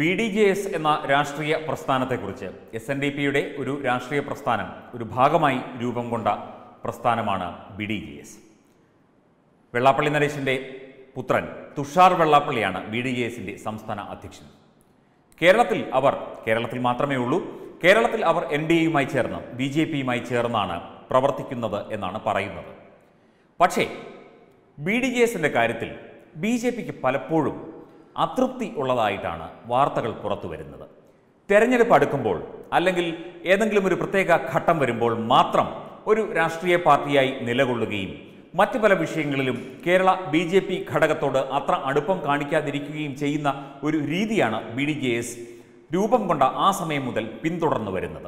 B D J S എന്ന രാഷ്ട്രീയ പ്രസ്ഥാനത്തെക്കുറിച്ച് S N D പിയുടെ ഒരു രാഷ്ട്രീയ പ്രസ്ഥാനം ഒരു ഭാഗമായി രൂപം കൊണ്ട പ്രസ്ഥാനമാണ് B D J S Vellappally നരേശിൻ്റെ പുത്രൻ തുഷാർ വെള്ളാപ്പള്ളിയാണ് ബി ഡി ജെ എസിൻ്റെ സംസ്ഥാന അധ്യക്ഷൻ കേരളത്തിൽ അവർ കേരളത്തിൽ മാത്രമേ ഉള്ളൂ കേരളത്തിൽ അവർ എൻ ഡി എയുമായി ചേർന്ന് ബി ജെ പിയുമായി ചേർന്നാണ് പ്രവർത്തിക്കുന്നത് എന്നാണ് പറയുന്നത് പക്ഷേ ബി ഡി ജെ എസിൻ്റെ കാര്യത്തിൽ ബി ജെ പിക്ക് പലപ്പോഴും അതൃപ്തി ഉള്ളതായിട്ടാണ് വാർത്തകൾ പുറത്തു വരുന്നത് തെരഞ്ഞെടുപ്പ് അടുക്കുമ്പോൾ അല്ലെങ്കിൽ ഏതെങ്കിലും ഒരു പ്രത്യേക ഘട്ടം വരുമ്പോൾ മാത്രം ഒരു രാഷ്ട്രീയ പാർട്ടിയായി നിലകൊള്ളുകയും മറ്റു പല വിഷയങ്ങളിലും കേരള ബി ജെ പി ഘടകത്തോട് അത്ര അടുപ്പം കാണിക്കാതിരിക്കുകയും ചെയ്യുന്ന ഒരു രീതിയാണ് ബി ഡി ജെ എസ് രൂപം കൊണ്ട ആ സമയം മുതൽ പിന്തുടർന്നു വരുന്നത്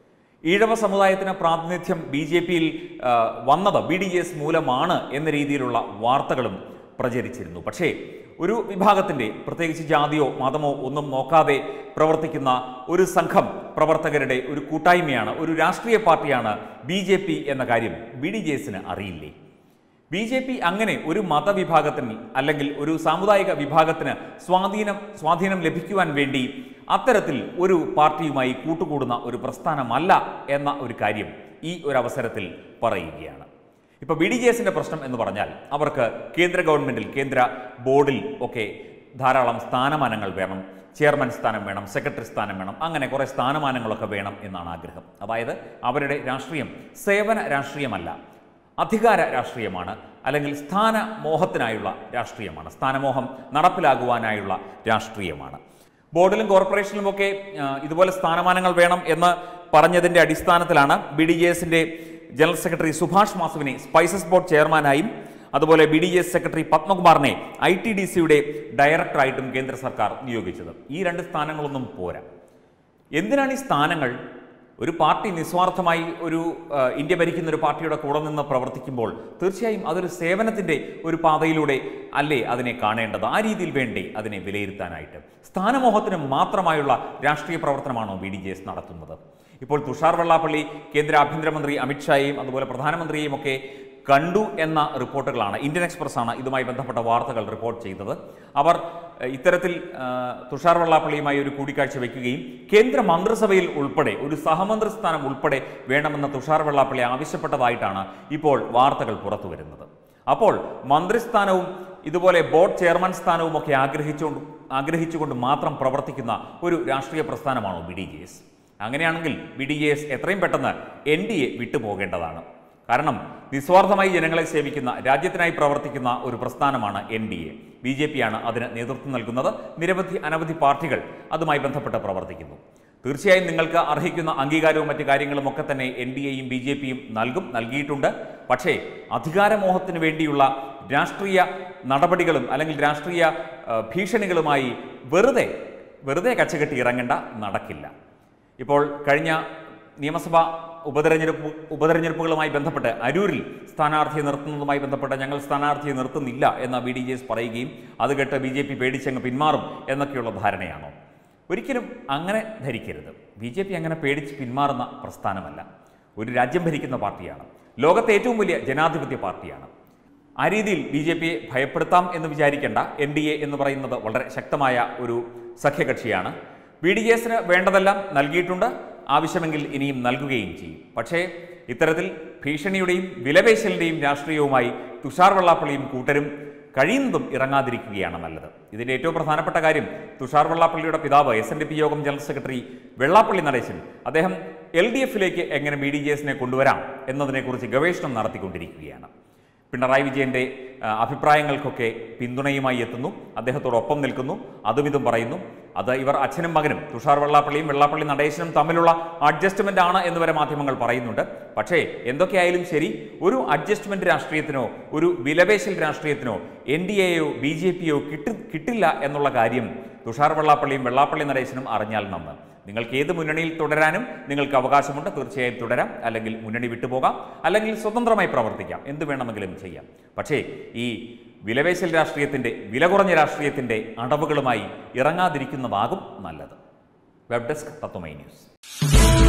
ഈഴവ സമുദായത്തിന് പ്രാതിനിധ്യം ബി ജെ പിയിൽ വന്നത് ബി ഡി എസ് മൂലമാണ് എന്ന രീതിയിലുള്ള വാർത്തകളും പ്രചരിച്ചിരുന്നു പക്ഷേ ഒരു വിഭാഗത്തിൻ്റെ പ്രത്യേകിച്ച് ജാതിയോ മതമോ ഒന്നും നോക്കാതെ പ്രവർത്തിക്കുന്ന ഒരു സംഘം പ്രവർത്തകരുടെ ഒരു കൂട്ടായ്മയാണ് ഒരു രാഷ്ട്രീയ പാർട്ടിയാണ് ബി ജെ പി എന്ന കാര്യം ബി ഡി ജെ എസിന് അറിയില്ലേ ബി ജെ പി അങ്ങനെ ഒരു മതവിഭാഗത്തിന് അല്ലെങ്കിൽ ഒരു സാമുദായിക വിഭാഗത്തിന് സ്വാധീനം സ്വാധീനം ലഭിക്കുവാൻ വേണ്ടി അത്തരത്തിൽ ഒരു പാർട്ടിയുമായി കൂട്ടുകൂടുന്ന ഒരു പ്രസ്ഥാനമല്ല എന്ന ഒരു കാര്യം ഈ ഒരു അവസരത്തിൽ പറയുകയാണ് ഇപ്പോൾ ബി ഡി ജെ എസിൻ്റെ പ്രശ്നം എന്ന് പറഞ്ഞാൽ അവർക്ക് കേന്ദ്ര ഗവൺമെൻറ്റിൽ കേന്ദ്ര ബോർഡിൽ ഒക്കെ ധാരാളം സ്ഥാനമാനങ്ങൾ വേണം ചെയർമാൻ സ്ഥാനം വേണം സെക്രട്ടറി സ്ഥാനം വേണം അങ്ങനെ കുറേ സ്ഥാനമാനങ്ങളൊക്കെ വേണം എന്നാണ് ആഗ്രഹം അതായത് അവരുടെ രാഷ്ട്രീയം സേവന രാഷ്ട്രീയമല്ല അധികാര രാഷ്ട്രീയമാണ് അല്ലെങ്കിൽ സ്ഥാനമോഹത്തിനായുള്ള രാഷ്ട്രീയമാണ് സ്ഥാനമോഹം നടപ്പിലാകുവാനായുള്ള രാഷ്ട്രീയമാണ് ബോർഡിലും കോർപ്പറേഷനിലുമൊക്കെ ആ, ഇതുപോലെ സ്ഥാനമാനങ്ങൾ വേണം എന്ന് പറഞ്ഞതിൻ്റെ അടിസ്ഥാനത്തിലാണ് ബി ഡി ജെ എസിൻ്റെ ജനറൽ സെക്രട്ടറി സുഭാഷ് മാസുവിനെ സ്പൈസസ് ബോർഡ് ചെയർമാനായും അതുപോലെ ബി ഡി എസ് സെക്രട്ടറി പത്മകുമാറിനെ ഐ ടി ഡി സിയുടെ ഡയറക്ടറായിട്ടും കേന്ദ്ര സർക്കാർ നിയോഗിച്ചത് ഈ രണ്ട് സ്ഥാനങ്ങളൊന്നും പോരാ എന്തിനാണ് ഈ സ്ഥാനങ്ങൾ ഒരു പാർട്ടി നിസ്വാർത്ഥമായി ഒരു ആ, ഇന്ത്യ ഭരിക്കുന്ന ഒരു പാർട്ടിയുടെ കൂടെ നിന്ന് പ്രവർത്തിക്കുമ്പോൾ തീർച്ചയായും അതൊരു സേവനത്തിൻ്റെ ഒരു പാതയിലൂടെ അല്ലേ അതിനെ കാണേണ്ടത് ആ രീതിയിൽ വേണ്ടേ അതിനെ വിലയിരുത്താനായിട്ട് സ്ഥാനമോഹത്തിന് മാത്രമായുള്ള രാഷ്ട്രീയ പ്രവർത്തനമാണോ ബി ഡി ജെ എസ് നടത്തുന്നത് ഇപ്പോൾ തുഷാർ വെള്ളാപ്പള്ളി കേന്ദ്ര ആഭ്യന്തരമന്ത്രി അമിത്ഷായെയും അതുപോലെ പ്രധാനമന്ത്രിയെയും ഒക്കെ കണ്ടു എന്ന റിപ്പോർട്ടുകളാണ് ഇന്ത്യൻ എക്സ്പ്രസ് ആണ് ഇതുമായി ബന്ധപ്പെട്ട വാർത്തകൾ റിപ്പോർട്ട് ചെയ്തത് അവർ ഏഹ്, ഇത്തരത്തിൽ ഏഹ്, തുഷാർ വെള്ളാപ്പള്ളിയുമായി ഒരു കൂടിക്കാഴ്ച വയ്ക്കുകയും കേന്ദ്ര മന്ത്രിസഭയിൽ ഉൾപ്പെടെ ഒരു സഹമന്ത്രി സ്ഥാനം ഉൾപ്പെടെ വേണമെന്ന് തുഷാർ വെള്ളാപ്പള്ളി ആവശ്യപ്പെട്ടതായിട്ടാണ് ഇപ്പോൾ വാർത്തകൾ പുറത്തു വരുന്നത് അപ്പോൾ മന്ത്രിസ്ഥാനവും ഇതുപോലെ ബോർഡ് ചെയർമാൻ സ്ഥാനവും ഒക്കെ ആഗ്രഹിച്ചുകൊണ്ട് ആഗ്രഹിച്ചുകൊണ്ട് മാത്രം പ്രവർത്തിക്കുന്ന ഒരു രാഷ്ട്രീയ പ്രസ്ഥാനമാണോ ബി ഡി ജെ എസ് അങ്ങനെയാണെങ്കിൽ ബി ഡി ജെ എസ് എത്രയും പെട്ടെന്ന് എൻ ഡി എ വിട്ടുപോകേണ്ടതാണ് കാരണം നിസ്വാർത്ഥമായി ജനങ്ങളെ സേവിക്കുന്ന രാജ്യത്തിനായി പ്രവർത്തിക്കുന്ന ഒരു പ്രസ്ഥാനമാണ് N D A B J പിയാണ് അതിന് നേതൃത്വം നൽകുന്നത് നിരവധി അനവധി പാർട്ടികൾ അതുമായി ബന്ധപ്പെട്ട് പ്രവർത്തിക്കുന്നു തീർച്ചയായും നിങ്ങൾക്ക് അർഹിക്കുന്ന അംഗീകാരവും മറ്റു കാര്യങ്ങളും ഒക്കെ തന്നെ എൻ ഡി എയും ബി ജെ പിയും നൽകും നൽകിയിട്ടുണ്ട് പക്ഷേ അധികാരമോഹത്തിന് വേണ്ടിയുള്ള രാഷ്ട്രീയ നടപടികളും അല്ലെങ്കിൽ രാഷ്ട്രീയ ആ, ഭീഷണികളുമായി വെറുതെ വെറുതെ കച്ചകെട്ടി ഇറങ്ങേണ്ട നടക്കില്ല ഇപ്പോൾ കഴിഞ്ഞ നിയമസഭാ ഉപതെരഞ്ഞെടുപ്പ് ഉപതെരഞ്ഞെടുപ്പുകളുമായി ബന്ധപ്പെട്ട് അരൂരിൽ സ്ഥാനാർത്ഥിയെ നിർത്തുന്നതുമായി ബന്ധപ്പെട്ട് ഞങ്ങൾ സ്ഥാനാർത്ഥിയെ നിർത്തുന്നില്ല എന്ന് ബി ഡി ജെ എസ് പറയുകയും അത് കേട്ട് ബി ജെ പി പേടിച്ചങ്ങ് പിന്മാറും എന്നൊക്കെയുള്ള ധാരണയാണോ ഒരിക്കലും അങ്ങനെ ധരിക്കരുത് ബി ജെ പി അങ്ങനെ പേടിച്ച് പിന്മാറുന്ന പ്രസ്ഥാനമല്ല ഒരു രാജ്യം ഭരിക്കുന്ന പാർട്ടിയാണ് ലോകത്തെ ഏറ്റവും വലിയ ജനാധിപത്യ പാർട്ടിയാണ് ആ രീതിയിൽ ബി ജെ പിയെ ഭയപ്പെടുത്താം എന്ന് വിചാരിക്കേണ്ട എൻ ഡി എ എന്ന് പറയുന്നത് വളരെ ശക്തമായ ഒരു സഖ്യകക്ഷിയാണ് ബി ഡി എസിന് വേണ്ടതെല്ലാം നൽകിയിട്ടുണ്ട് ആവശ്യമെങ്കിൽ ഇനിയും നൽകുകയും ചെയ്യും പക്ഷേ ഇത്തരത്തിൽ ഭീഷണിയുടെയും വിലപേശലിൻ്റെയും രാഷ്ട്രീയവുമായി തുഷാർ വെള്ളാപ്പള്ളിയും കൂട്ടരും കഴിയുന്നതും ഇറങ്ങാതിരിക്കുകയാണ് നല്ലത് ഇതിൻ്റെ ഏറ്റവും പ്രധാനപ്പെട്ട കാര്യം തുഷാർ വെള്ളാപ്പള്ളിയുടെ പിതാവ് എസ് എൻ ഡി പി യോഗം ജനറൽ സെക്രട്ടറി വെള്ളാപ്പള്ളി നടേശൻ അദ്ദേഹം എൽ ഡി എഫിലേക്ക് എങ്ങനെ ബി ഡി ജെ എസിനെ കൊണ്ടുവരാം എന്നതിനെക്കുറിച്ച് ഗവേഷണം നടത്തിക്കൊണ്ടിരിക്കുകയാണ് പിണറായി വിജയന്റെ ആ, അഭിപ്രായങ്ങൾക്കൊക്കെ പിന്തുണയുമായി എത്തുന്നു അദ്ദേഹത്തോടൊപ്പം നിൽക്കുന്നു അതും ഇതും പറയുന്നു അത് ഇവർ അച്ഛനും മകനും തുഷാർ വെള്ളാപ്പള്ളിയും വെള്ളാപ്പള്ളി നടേശനും തമ്മിലുള്ള അഡ്ജസ്റ്റ്മെന്റ് ആണ് എന്ന് വരെ മാധ്യമങ്ങൾ പറയുന്നുണ്ട് പക്ഷേ എന്തൊക്കെയായാലും ശരി ഒരു അഡ്ജസ്റ്റ്മെന്റ് രാഷ്ട്രീയത്തിനോ ഒരു വിലപേശൽ രാഷ്ട്രീയത്തിനോ എൻ ഡി എയോ ബി ജെ പിയോ കിട്ടി കിട്ടില്ല എന്നുള്ള കാര്യം തുഷാർ വെള്ളാപ്പള്ളിയും വെള്ളാപ്പള്ളി നടേശനും അറിഞ്ഞാൽ നന്ന് നിങ്ങൾക്ക് ഏത് മുന്നണിയിൽ തുടരാനും നിങ്ങൾക്ക് അവകാശമുണ്ട് തീർച്ചയായും തുടരാം അല്ലെങ്കിൽ മുന്നണി വിട്ടുപോകാം അല്ലെങ്കിൽ സ്വതന്ത്രമായി പ്രവർത്തിക്കാം എന്ത് വേണമെങ്കിലും ചെയ്യാം പക്ഷേ ഈ വിലവേശൽ രാഷ്ട്രീയത്തിൻ്റെ വില കുറഞ്ഞ രാഷ്ട്രീയത്തിൻ്റെ അടവുകളുമായി ഇറങ്ങാതിരിക്കുന്നതാകും നല്ലത് വെബ് ഡെസ്ക് തത്വമൈ ന്യൂസ്